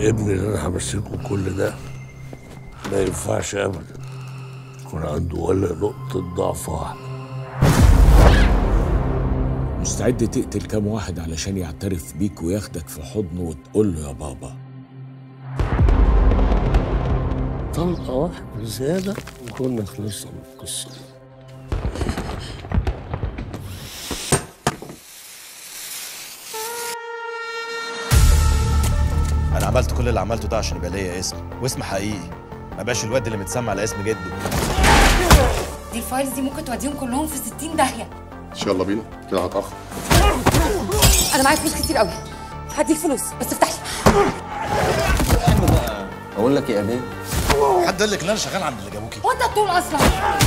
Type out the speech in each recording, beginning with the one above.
ابني اللي انا همسكه كل ده ما ينفعش ابدا يكون عنده ولا نقطة ضعف واحد مستعد تقتل كام واحد علشان يعترف بيك وياخدك في حضنه وتقول له يا بابا طلقة واحدة زيادة وكنا خلصنا من القصة دي انا عملت كل اللي عملته ده عشان يبقى ليا اسم واسم حقيقي ما بقاش الواد اللي متسمى على اسم جده دي الفايلز دي ممكن توديهم كلهم في 60 داهيه يلا بينا كده هتأخر انا معايا فلوس كتير قوي هديك فلوس بس افتح لي اقول لك يا ابي حد قال لك ان انا شغال عند اللي جابوكي وانت الطول اصلا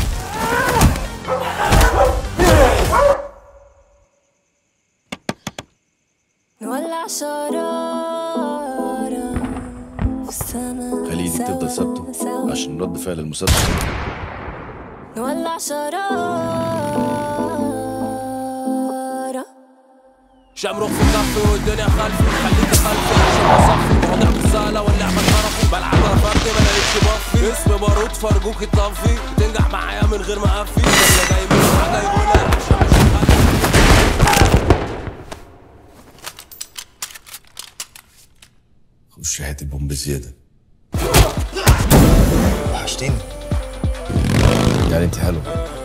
نولع شرارة في السما خلي ايدك تفضل ثابته عشان رد فعل المسدس نولع شرارة شمروخ في كفي والدنيا خلفي خليك خلفي عشان اصفي وضع بالسهلة واللعبة طرفي بلعبها فردي ما لقيتش بفي اسم بارود فرجوك الطفي بتنجح معايا من غير ما اقفي ولا جاي من حاجة يقولها عشان مش خش هات البومب زيادة وحشتني يعني انت حلو